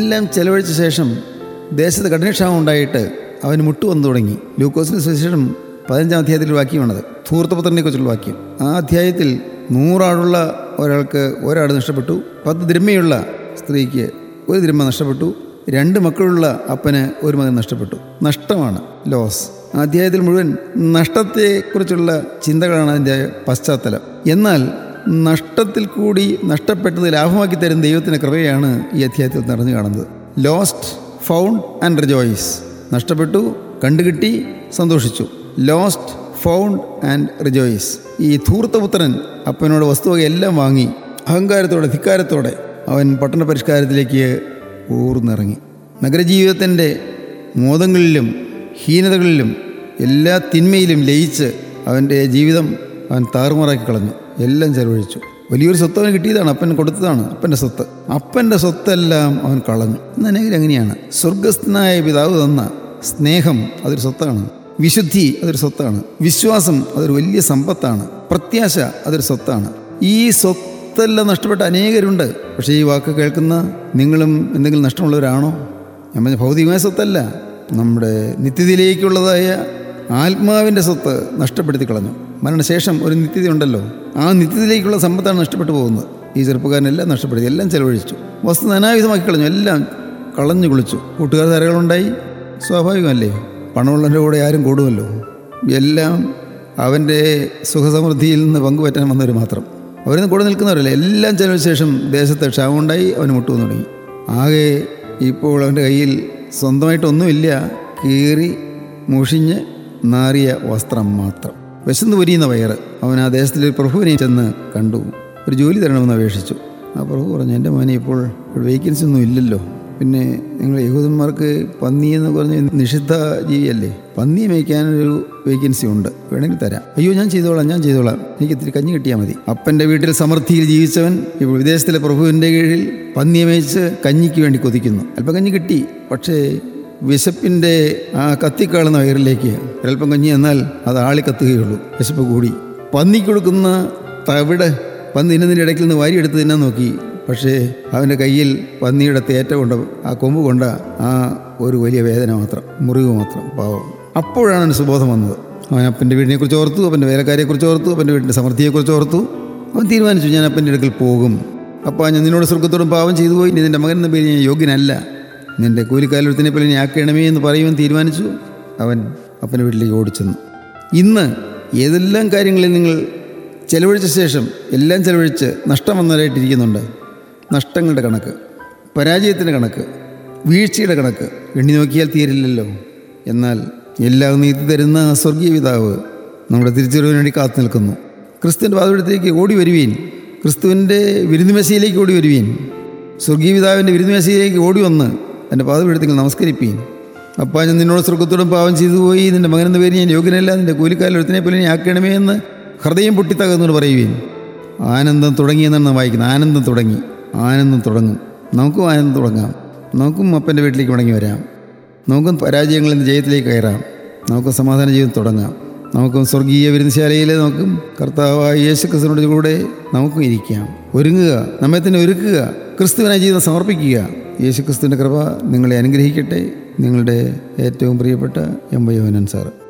എല്ലാം ചെലവഴിച്ച ശേഷം ദേശത്ത് കഠിനക്ഷാമം ഉണ്ടായിട്ട് അവന് മുട്ടു വന്നു തുടങ്ങി ലൂക്കോസിന് സുവിശേഷം പതിനഞ്ചാം അധ്യായത്തിൽ ഒരു വാക്യമാണത് ധൂർത്തപുത്രനെ കുറിച്ചുള്ള വാക്യം ആ അധ്യായത്തിൽ നൂറാടുള്ള ഒരാൾക്ക് ഒരാട് നഷ്ടപ്പെട്ടു പത്ത് ദ്രമ്യയുള്ള സ്ത്രീക്ക് ഒരു ദ്രമ നഷ്ടപ്പെട്ടു രണ്ട് മക്കളുള്ള അപ്പന് ഒരു മകൻ നഷ്ടപ്പെട്ടു നഷ്ടമാണ് ലോസ് ആ അധ്യായത്തിൽ മുഴുവൻ നഷ്ടത്തെക്കുറിച്ചുള്ള ചിന്തകളാണ് അതിൻ്റെ പശ്ചാത്തലം എന്നാൽ നഷ്ടത്തിൽ കൂടി നഷ്ടപ്പെട്ടത് ലാഭമാക്കി തരുന്ന ദൈവത്തിൻ്റെ കൃപയാണ് ഈ അധ്യായത്തിൽ നിറഞ്ഞു കാണുന്നത് ലോസ്റ്റ് ഫൗണ്ട് ആൻഡ് റിജോയ്സ് നഷ്ടപ്പെട്ടു കണ്ടുകിട്ടി സന്തോഷിച്ചു ലോസ്റ്റ് ഫൗണ്ട് ആൻഡ് റിജോയ്സ് ഈ ധൂർത്തപുത്രൻ അപ്പനോട് വസ്തുവകയെല്ലാം വാങ്ങി അഹങ്കാരത്തോടെ ധിക്കാരത്തോടെ അവൻ പട്ടണ പരിഷ്കാരത്തിലേക്ക് ഊർന്നിറങ്ങി നഗരജീവിതത്തിൻ്റെ മോദങ്ങളിലും ഹീനതകളിലും എല്ലാ തിന്മയിലും ലയിച്ച് അവൻ്റെ ജീവിതം അവൻ താറുമാറാക്കി കളഞ്ഞു എല്ലാം ചെലവഴിച്ചു വലിയൊരു സ്വത്ത് അവന് കിട്ടിയതാണ് അപ്പൻ കൊടുത്തതാണ് അപ്പൻ്റെ സ്വത്ത് അപ്പൻ്റെ സ്വത്തെല്ലാം അവൻ കളഞ്ഞു എന്നെങ്കിൽ എങ്ങനെയാണ് സ്വർഗസ്ഥനായ പിതാവ് തന്ന സ്നേഹം അതൊരു സ്വത്താണ് വിശുദ്ധി അതൊരു സ്വത്താണ് വിശ്വാസം അതൊരു വലിയ സമ്പത്താണ് പ്രത്യാശ അതൊരു സ്വത്താണ് ഈ സ്വത്തെല്ലാം നഷ്ടപ്പെട്ട അനേകരുണ്ട് പക്ഷേ ഈ വാക്ക് കേൾക്കുന്ന നിങ്ങളും എന്തെങ്കിലും നഷ്ടമുള്ളവരാണോ ഞാൻ പറഞ്ഞ ഭൗതികമായ സ്വത്തല്ല നമ്മുടെ നിത്യതയിലേക്കുള്ളതായ ആത്മാവിൻ്റെ സ്വത്ത് നഷ്ടപ്പെടുത്തി കളഞ്ഞു മരണശേഷം ഒരു നിത്യത ഉണ്ടല്ലോ ആ നിത്യതയിലേക്കുള്ള സമ്പത്താണ് നഷ്ടപ്പെട്ടു പോകുന്നത് ഈ ചെറുപ്പക്കാരനെല്ലാം നഷ്ടപ്പെടുത്തി എല്ലാം ചെലവഴിച്ചു വസ്തു അനായുധമാക്കി കളഞ്ഞു എല്ലാം കളഞ്ഞു കുളിച്ചു കൂട്ടുകാർ ധാരകളുണ്ടായി സ്വാഭാവികമല്ലേ പണമുള്ളവൻ്റെ കൂടെ ആരും കൂടുമല്ലോ എല്ലാം അവൻ്റെ സുഖസമൃദ്ധിയിൽ നിന്ന് പങ്കുപറ്റാൻ വന്നവർ മാത്രം അവരിന്ന് കൂടെ നിൽക്കുന്നവരല്ല എല്ലാം ചെലവിച്ച ശേഷം ദേശത്ത് ക്ഷാമമുണ്ടായി അവന് മുട്ടുവന്ന് തുടങ്ങി ആകെ ഇപ്പോൾ അവൻ്റെ കയ്യിൽ സ്വന്തമായിട്ടൊന്നുമില്ല കീറി മുഷിഞ്ഞ് നാറിയ വസ്ത്രം മാത്രം വിശന്ന് പൊരിയുന്ന വയറ് അവൻ ആ ദേശത്തിലെ ഒരു പ്രഭുവിനെ ചെന്ന് കണ്ടു ഒരു ജോലി തരണമെന്ന് അപേക്ഷിച്ചു ആ പ്രഭു പറഞ്ഞു എൻ്റെ മോനെ ഇപ്പോൾ വേക്കൻസി ഒന്നും ഇല്ലല്ലോ പിന്നെ നിങ്ങൾ യഹൂദന്മാർക്ക് പന്നി എന്ന് പറഞ്ഞ നിഷിദ്ധ ജീവിയല്ലേ പന്നി മേയ്ക്കാനൊരു വേക്കൻസി ഉണ്ട് വേണമെങ്കിൽ തരാം അയ്യോ ഞാൻ ചെയ്തോളാം ഞാൻ ചെയ്തോളാം എനിക്ക് ഇത്തിരി കഞ്ഞി കിട്ടിയാൽ മതി അപ്പൻ്റെ വീട്ടിൽ സമൃദ്ധിയിൽ ജീവിച്ചവൻ ഇപ്പോൾ വിദേശത്തിലെ പ്രഭുവിൻ്റെ കീഴിൽ പന്നിയെ മേയിച്ച് കഞ്ഞിക്ക് വേണ്ടി കൊതിക്കുന്നു അല്പം കഞ്ഞി കിട്ടി പക്ഷേ വിശപ്പിൻ്റെ ആ കത്തിക്കാളുന്ന വയറിലേക്ക് ഒരൽപ്പം കഞ്ഞി എന്നാൽ അത് ആളി കത്തുകയുള്ളൂ വിശപ്പ് കൂടി പന്നി കൊടുക്കുന്ന തവിട് പന്നി ഇന്നതിൻ്റെ ഇടയ്ക്കിൽ നിന്ന് വാരിയെടുത്ത് തിന്നാൻ നോക്കി പക്ഷേ അവൻ്റെ കയ്യിൽ പന്നിയുടെ തേറ്റ കൊണ്ട് ആ കൊമ്പ് കൊണ്ട ആ ഒരു വലിയ വേദന മാത്രം മുറിവ് മാത്രം പാവം അപ്പോഴാണ് അവന് സുബോധം വന്നത് അവൻ അപ്പൻ്റെ വീടിനെക്കുറിച്ച് ഓർത്തു അപ്പൻ്റെ വേലക്കാരെക്കുറിച്ച് ഓർത്തു അപ്പൻ്റെ വീടിൻ്റെ സമൃദ്ധിയെക്കുറിച്ച് ഓർത്തു അവൻ തീരുമാനിച്ചു ഞാൻ അപ്പൻ്റെ അടുക്കൽ പോകും അപ്പോൾ ഞാൻ നിന്നോട് സ്വർഗത്തോടും പാവം ചെയ്തു പോയി ഇനി നിൻ്റെ മകൻ എന്ന പേര് ഞാൻ യോഗ്യനല്ല നിൻ്റെ കൂലിക്കാലത്തിനെ പോലെ നീ ആക്കണമേ എന്ന് പറയുവാൻ തീരുമാനിച്ചു അവൻ അപ്പൻ്റെ വീട്ടിലേക്ക് ഓടിച്ചെന്നു ഇന്ന് ഏതെല്ലാം കാര്യങ്ങളിൽ നിങ്ങൾ ചെലവഴിച്ച ശേഷം എല്ലാം ചെലവഴിച്ച് നഷ്ടം വന്നവരായിട്ടിരിക്കുന്നുണ്ട് നഷ്ടങ്ങളുടെ കണക്ക് പരാജയത്തിൻ്റെ കണക്ക് വീഴ്ചയുടെ കണക്ക് എണ്ണി നോക്കിയാൽ തീരില്ലല്ലോ എന്നാൽ എല്ലാം നീതി തരുന്ന സ്വർഗീയ പിതാവ് നമ്മുടെ തിരിച്ചറിവിന് വേണ്ടി കാത്തു നിൽക്കുന്നു ക്രിസ്തുവിൻ്റെ പാതപടത്തിലേക്ക് ഓടി വരുവീൻ ക്രിസ്തുവിൻ്റെ വിരുന്നുമേശയിലേക്ക് ഓടി വരുവീൻ സ്വർഗീയ പിതാവിൻ്റെ വിരുന്നുമേശയിലേക്ക് ഓടി വന്ന് എൻ്റെ പാതപീഠത്തിൽ നമസ്കരിപ്പീൻ അപ്പാ ഞാൻ നിന്നോട് സ്വർഗത്തോടും പാവം ചെയ്തു പോയി നിൻ്റെ മകനെന്ന പേര് ഞാൻ യോഗ്യനല്ല നിൻ്റെ കൂലിക്കാലൊരുത്തിനെ പോലെ നീ ആക്കണമേ എന്ന് ഹൃദയം പൊട്ടിത്തകർന്നോട് പറയുവീൻ ആനന്ദം തുടങ്ങിയെന്നാണ് നാം വായിക്കുന്നത് ആനന്ദം തുടങ്ങി ആനന്ദം തുടങ്ങും നമുക്കും ആനന്ദം തുടങ്ങാം നമുക്കും അപ്പൻ്റെ വീട്ടിലേക്ക് മടങ്ങി വരാം നമുക്കും പരാജയങ്ങളിൽ നിന്ന് ജയത്തിലേക്ക് കയറാം നമുക്കും സമാധാന ജീവിതം തുടങ്ങാം നമുക്കും സ്വർഗീയ വിരുന്നശാലയിൽ നമുക്കും കർത്താവായ യേശു ക്രിസ്തുവിനോട് കൂടെ നമുക്കും ഇരിക്കാം ഒരുങ്ങുക നമ്മെ തന്നെ ഒരുക്കുക ക്രിസ്തുവിനായി ജീവിതം സമർപ്പിക്കുക യേശു ക്രിസ്തുവിൻ്റെ കൃപ നിങ്ങളെ അനുഗ്രഹിക്കട്ടെ നിങ്ങളുടെ ഏറ്റവും പ്രിയപ്പെട്ട എം വൈ യോഹനൻ സാറ്